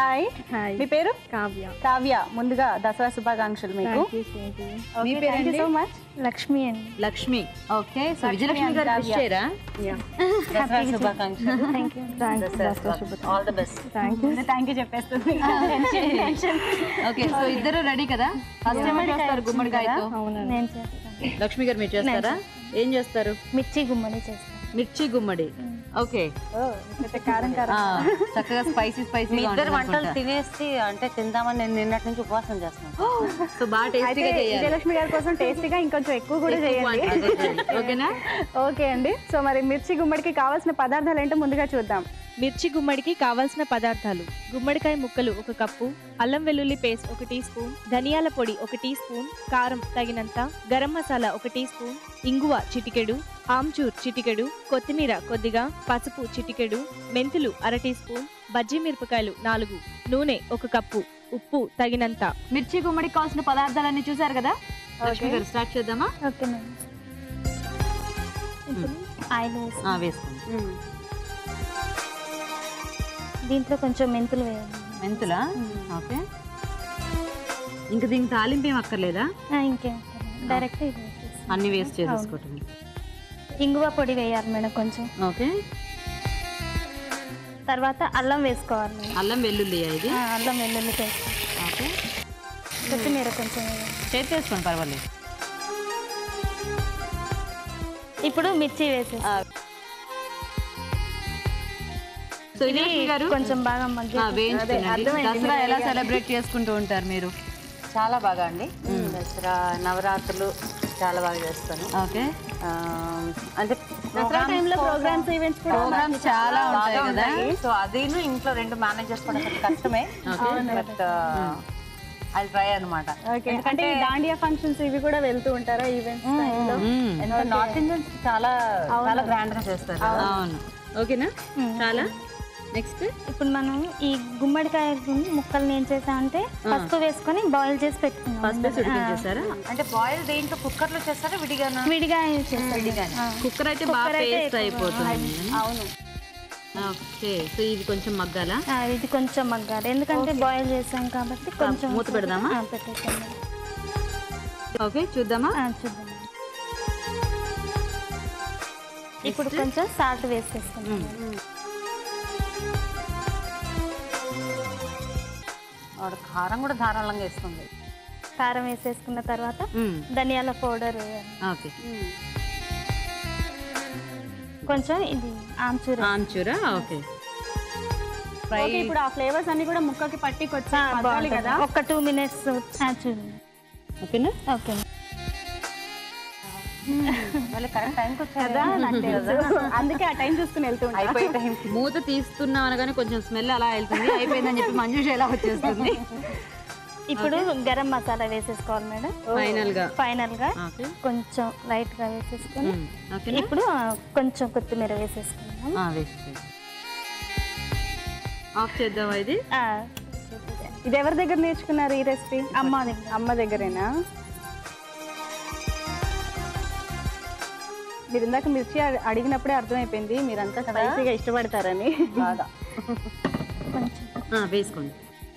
Hi hi మీ పేరు కావ్య కావ్య ముందుగా దసరా శుభాకాంక్షలు మీకు మీ పేరండి? సో మచ్ లక్ష్మి అండి లక్ష్మి ఓకే సో లక్ష్మి విజయలక్ష్మి గారు and విష్ చేయరా దసరా శుభాకాంక్షలు thank you all the best thank you thank you చెప్పేస్తుంది ఓకే సో ఇద్దరు రెడీ కదా ఫస్ట్ ఎవరు చేస్తారు గుమ్మడికాయతో అవునండి నేను చేస్తాను లక్ష్మి గారు మీరు చేస్తారా ఏం చేస్తారు మిర్చి గుమ్మడి చేస్తాను మిర్చి గుమ్మడి ఓకే కారం కారం ఆ, చక్కగా స్పైసీ స్పైసీ మీ ఇద్దరు వంటలు తినేసి అంటే తిందామని నేను నిన్నటి నుంచి ఉపవాసం చేస్తున్నాను సో బాగా అయితే టేస్టీగా చేయాలి విజయలక్ష్మి గారి కోసం టేస్టీగా ఇంకొంచెం ఎక్కువ కూడా చేయండి ఓకేనా ఓకే అండి సో మరి మిర్చి గుమ్మడికి కావాల్సిన పదార్థాలు ఏంటో ముందుగా చూద్దాం మిర్చి గుమ్మడికి కావాల్సిన పదార్థాలు గుమ్మడికాయ ముక్కలు ఒక కప్పు అల్లం వెల్లుల్లి పేస్ట్ ఒక టీ స్పూన్ ధనియాల పొడి ఒక టీ స్పూన్ కారం తగినంత గరం మసాలా ఒక టీ స్పూన్ ఇంగువ చిటికెడు ఆమ్చూర్ చిటికెడు కొత్తిమీర కొద్దిగా పసుపు చిటికెడు మెంతులు అర టీ స్పూన్ బజ్జీ మిరపకాయలు నాలుగు నూనె ఒక కప్పు ఉప్పు తగినంత మిర్చి గుమ్మడికి కావాల్సిన పదార్థాలన్నీ చూసారు కదా లక్ష్మి గారు స్టార్ట్ చేద్దామా ఓకే మేడం ఇప్పుడు ఆయిల్ వేసి ఆ, వేసుకోండి దీంట్లో కొంచెం మెంతులు వేయాలి మెంతులా ఓకే ఇంకా దీనికి తాలింపు ఏం అక్కర్లేదా ఆ, ఇంకేం డైరెక్ట్ ఇది వేసేసి. అన్ని వేస్ట్ చేసేసుకోవటం ఇంగువ పొడి వేయాలి మేడం కొంచెం ఓకే తర్వాత అల్లం వేసుకోవాలి మేడం అల్లం వెల్లుల్లి ఇది ఆ, అల్లం వెల్లుల్లి పేస్ట్ ఓకే కొత్తిమీర కొంచెం వేయాలి చేతి చేసుకోండి పర్వాలేదు ఇప్పుడు మిర్చి వేసేసి సో విజయలక్ష్మి గారు కొంచెం బాగా మగ్గి ఆ, వేయించుకోండి దసరా ఎలా సెలబ్రేట్ చేసుకుంటూ ఉంటారు మీరు చాలా బాగా అండి దసరా నవరాత్రులు చాలా బాగా చేస్తాను ఓకే ఆ, అంటే దసరా టైంలో ప్రోగ్రామ్స్ ఈవెంట్స్ కూడా ప్రోగ్రామ్స్ చాలా ఉంటాయి బాగా కదా ఉంటాయి సో అదిను ఇంట్లో రెండు మేనేజ్ చేసుకోవడం కొంచెం కష్టమే బట్ అది ట్రై అనమాట ఓకే అంటే ఈ దాండియా ఫంక్షన్స్ ఇవి కూడా వెళ్తూ ఉంటారా ఈవెంట్స్ టైంలో ఎందుకంటే నార్త్ ఇండియన్స్ చాలా చాలా గ్రాండ్ గా చేస్తారు అవును ఓకేనా చాలా నెక్స్ట్ ఇప్పుడు మనం ఈ గుమ్మడికాయ ముక్కల్ని ఏం చేసామంటే పసుపు వేసుకొని బాయిల్ చేసి పెట్టుకున్నాం ఫస్ట్ ఉడికించేసారా అంటే బాయిల్ దేంట్లో కుక్కర్ లో చేస్తారా విడిగానా విడిగా చేస్తాం ఆ. కుక్కర్ అయితే బాగా అయితే పేస్ట్ ఎక్కువ అయిపోతుంది అవును ఓకే సో ఇది కొంచెం మగ్గాలా ఆ, ఇది కొంచెం మగ్గాలి ఎందుకంటే బాయిల్ చేసాం కాబట్టి కొంచెం మూత పెడదామా? ఆ, పెట్టేసాం ఓకే చూద్దామా ఆ, చూద్దాం ఇప్పుడు కొంచెం సాల్ట్ వేసేసుకుంటాం వాడు కారం కూడా ధారాళంగా వేస్తుంది కారం వేసేసుకున్న తర్వాత మ్మ్. ధనియాల పౌడర్ వేయాలి ఓకే కొంచెం ఇది amchur amchur okay fry okay ఇప్పుడు ఆ ఫ్లేవర్స్ అన్ని కూడా ముక్కకి పట్టికి వచ్చి మగ్గాలి కదా ఒక టూ మినిట్స్ చూడండి ఓకేనా ఓకే మళ్ళీ కరెక్ట్ టైంకి కదా వచ్చారా నాకు తెలుసు అందుకే ఆ టైం చూసుకుని వెళ్తూ ఉంటా అయిపోయే టైం మూత తీస్తున్నాం అనగానే కొంచెం స్మెల్ అలా వెళ్తుంది అయిపోయిందని చెప్పి మంజుష ఎలా వచ్చేస్తుంది ఇప్పుడు గరం మసాలా వేసేసుకోవాలి మేడం ఫైనల్ గా ఫైనల్ గా ఓకే కొంచెం లైట్ గా వేసేసుకొని మ్మ్. ఓకేనా ఇప్పుడు ఆ, కొంచెం కొత్తిమీర వేసేసుకున్నాం ఆ, వేసేసేయ్. ఆఫ్ చేద్దామా ఇది ఆ, ఇది ఎవరి దగ్గర నేర్చుకున్నారు ఈ రెసిపీ అమ్మ దగ్గర అమ్మ దగ్గరేనా మీరు ఇందాక మిర్చి అడి- అడిగినప్పుడే అర్థమైపోయింది మీరంతా స్పైసీగా ఇష్టపడతారని బాగా కొంచెం ఆ, వేసుకోండి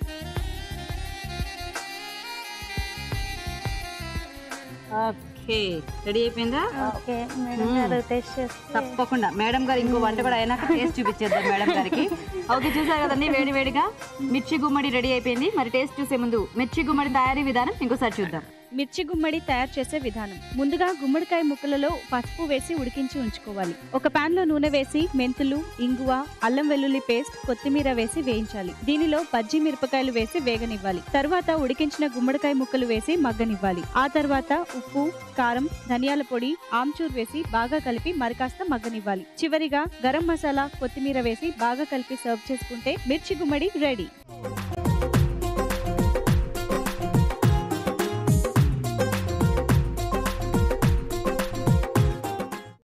ఓకే రెడీ అయిపోయిందా ఓకే మేడం గారు టేస్ట్ చేస్తే తప్పకుండా మేడం గారు ఇంకో వంట కూడా అయినాక టేస్ట్ చూపించేద్దాం మేడం గారికి ఓకే చూసారు కదండి వేడి వేడిగా మిర్చి గుమ్మడి రెడీ అయిపోయింది మరి టేస్ట్ చూసే ముందు మిర్చి గుమ్మడి తయారీ విధానం ఇంకోసారి చూద్దాం మిర్చి గుమ్మడి తయారు చేసే విధానం ముందుగా గుమ్మడికాయ ముక్కలలో పసుపు వేసి ఉడికించి ఉంచుకోవాలి ఒక పాన్ లో నూనె వేసి మెంతులు ఇంగువ అల్లం వెల్లుల్లి పేస్ట్ కొత్తిమీర వేసి వేయించాలి దీనిలో బజ్జీ మిరపకాయలు వేసి వేగనివ్వాలి తర్వాత ఉడికించిన గుమ్మడికాయ ముక్కలు వేసి మగ్గనివ్వాలి ఆ తర్వాత ఉప్పు కారం ధనియాల పొడి ఆమ్చూర్ వేసి బాగా కలిపి మరికాస్త మగ్గనివ్వాలి చివరిగా గరం మసాలా కొత్తిమీర వేసి బాగా కలిపి సర్వ్ చేసుకుంటే మిర్చి గుమ్మడి రెడీ